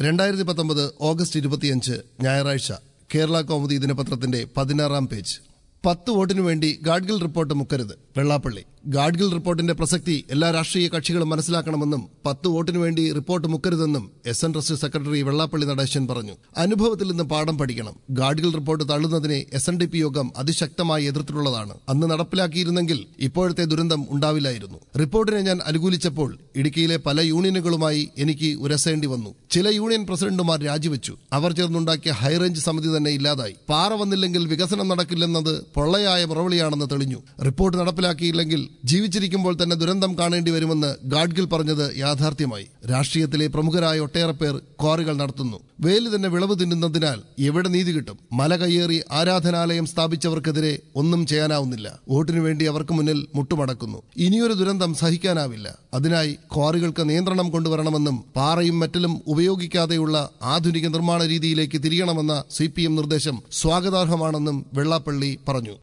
രണ്ടായിരത്തി പത്തൊമ്പത് ഓഗസ്റ്റ് ഇരുപത്തിയഞ്ച് ഞായറാഴ്ച കേരള കൗമുദി ദിനപത്രത്തിന്റെ പതിനാറാം പേജ് പത്ത് വോട്ടിനു വേണ്ടി ഗാഡ്ഗിൽ റിപ്പോർട്ട് മുക്കരുത് വെള്ളാപ്പള്ളി ഗാഡ്ഗിൽ റിപ്പോർട്ടിന്റെ പ്രസക്തി എല്ലാ രാഷ്ട്രീയ കക്ഷികളും മനസ്സിലാക്കണമെന്നും പത്ത് വോട്ടിനു വേണ്ടി റിപ്പോർട്ട് മുക്കരുതെന്നും S N trust secretary Vellappally Natesan പറഞ്ഞു അനുഭവത്തിൽ നിന്ന് പാഠം പഠിക്കണം ഗാഡ്ഗിൽ റിപ്പോർട്ട് തള്ളുന്നതിനെ S N D P Yogam അതിശക്തമായി എതിർത്തിട്ടുള്ളതാണ് അന്ന് നടപ്പിലാക്കിയിരുന്നെങ്കിൽ ഇപ്പോഴത്തെ ദുരന്തം ഉണ്ടാവില്ലായിരുന്നു റിപ്പോർട്ടിനെ ഞാൻ അനുകൂലിച്ചപ്പോൾ ഇടുക്കിയിലെ പല യൂണിയനുകളുമായി എനിക്ക് ഉരസേണ്ടി വന്നു ചില യൂണിയൻ പ്രസിഡന്റുമാർ രാജിവെച്ചു അവർ ചേർന്നുണ്ടാക്കിയ ഹൈറേഞ്ച് സമിതി തന്നെ ഇല്ലാതായി പാറ വന്നില്ലെങ്കിൽ വികസനം നടക്കില്ലെന്നത് പൊള്ളയായ മറുപടിയാണെന്ന് തെളിഞ്ഞു റിപ്പോർട്ട് നടപ്പിലാക്കിയില്ലെങ്കിൽ ജീവിച്ചിരിക്കുമ്പോൾ തന്നെ ദുരന്തം കാണേണ്ടി വരുമെന്ന് ഗാഡ്ഗിൽ പറഞ്ഞത് യാഥാർത്ഥ്യമായി രാഷ്ട്രീയത്തിലെ പ്രമുഖരായ ഒട്ടേറെ പേർ ക്വാറികൾ നടത്തുന്നു വേലി തന്നെ വിളവ് തിന്നുന്നതിനാൽ എവിടെ നീതി കിട്ടും മല കയ്യേറി ആരാധനാലയം സ്ഥാപിച്ചവർക്കെതിരെ ഒന്നും ചെയ്യാനാവുന്നില്ല വോട്ടിനു വേണ്ടി അവർക്ക് മുന്നിൽ മുട്ടുമടക്കുന്നു ഇനിയൊരു ദുരന്തം സഹിക്കാനാവില്ല അതിനായി ക്വാറികൾക്ക് നിയന്ത്രണം കൊണ്ടുവരണമെന്നും പാറയും മെറ്റലും ഉപയോഗിക്കാതെയുള്ള ആധുനിക നിർമ്മാണ രീതിയിലേക്ക് തിരിയണമെന്ന സി നിർദ്ദേശം സ്വാഗതാർഹമാണെന്നും വെള്ളാപ്പള്ളി പറഞ്ഞു